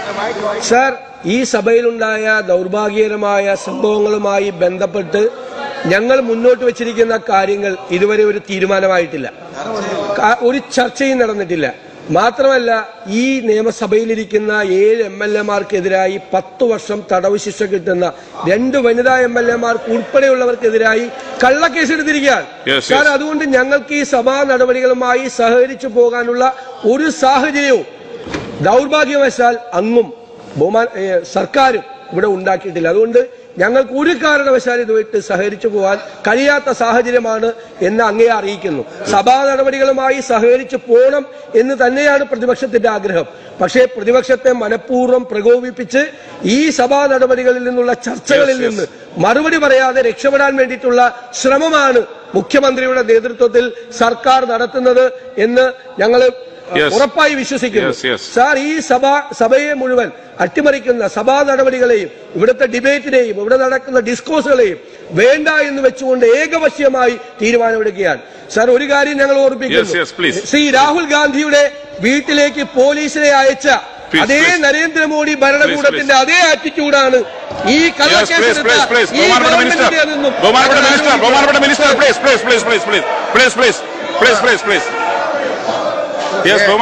Sir ഈ സഭയിലുണ്ടായ ദൗർഭാഗ്യകരമായ സംഭവങ്ങളുമായി ബന്ധപ്പെട്ട് ഞങ്ങൾ മുന്നോട്ട് വെച്ചിരിക്കുന്ന കാര്യങ്ങൾ ഇതുവരെ ഒരു തീരുമാനമായിട്ടില്ല കാ- ഒരു ചർച്ചയും നടന്നിട്ടില്ല മാത്രമല്ല ഈ നിയമസഭയിലിരിക്കുന്ന ഏഴ് എം എൽ എമാർക്കെതിരായി പത്തു വർഷം തടവ് ശിക്ഷ കിട്ടുന്ന രണ്ട് വനിതാ എം എൽ എമാർക്ക് ഉൾപ്പെടെയുള്ളവർക്കെതിരായി കള്ളക്കേസെടുത്തിരിക്കുകയാണ് Yes, സാർ yes. അതുകൊണ്ട് ഞങ്ങൾക്ക് ഈ സഭാ നടപടികളുമായി സഹകരിച്ചു പോകാനുള്ള ഒരു സാഹചര്യവും ദൗർഭാഗ്യവശാൽ അങ്ങും ബഹുമാൻ ഏ, സർക്കാരും ഇവിടെ ഉണ്ടാക്കിയിട്ടില്ല അതുകൊണ്ട് ഞങ്ങൾക്ക് ഒരു കാരണവശാൽ ഇതുമായിട്ട് സഹകരിച്ചു പോകാൻ കഴിയാത്ത സാഹചര്യമാണ് എന്ന് അങ്ങേ അറിയിക്കുന്നു സഭാ നടപടികളുമായി സഹകരിച്ചു പോകണം എന്ന് തന്നെയാണ് പ്രതിപക്ഷത്തിന്റെ ആഗ്രഹം പക്ഷേ പ്രതിപക്ഷത്തെ മനഃപൂർവ്വം പ്രകോപിപ്പിച്ച് ഈ സഭാ നടപടികളിൽ നിന്നുള്ള ചർച്ചകളിൽ Yes, yes. നിന്ന് മറുപടി പറയാതെ രക്ഷപ്പെടാൻ വേണ്ടിയിട്ടുള്ള ശ്രമമാണ് മുഖ്യമന്ത്രിയുടെ നേതൃത്വത്തിൽ സർക്കാർ നടത്തുന്നത് എന്ന് ഞങ്ങൾ Yes. ഉറപ്പായി വിശ്വസിക്കുന്നു Yes, yes. സാർ ഈ സഭ സഭയെ മുഴുവൻ അട്ടിമറിക്കുന്ന സഭാ നടപടികളെയും ഇവിടുത്തെ ഡിബേറ്റിനെയും ഇവിടെ നടക്കുന്ന ഡിസ്കോസുകളെയും വേണ്ട എന്ന് വെച്ചുകൊണ്ട് ഏകപക്ഷീയമായി തീരുമാനമെടുക്കുകയാണ് സാർ ഒരു കാര്യം ഞങ്ങൾ Yes, yes, ഓർമ്മിക്കുന്നു please. ശ്രീ രാഹുൽ ഗാന്ധിയുടെ വീട്ടിലേക്ക് പോലീസിനെ അയച്ച Please, അതേ please. നരേന്ദ്രമോദി ഭരണകൂടത്തിന്റെ അതേ ആറ്റിറ്റ്യൂഡാണ് ഈ Yes, please, കള്ളക്കേസെടുത്ത please, please. ഈ ബഹുമാനപ്പെട്ട മിനിസ്റ്റർ ഗവൺമെന്റിന്റേതെന്നും ബഹുമാനപ്പെട്ട അവർ മിനിസ്റ്റർ ആരോപിക്കുന്നു. ബഹുമാനപ്പെട്ട minister please please please please please please please please please please yes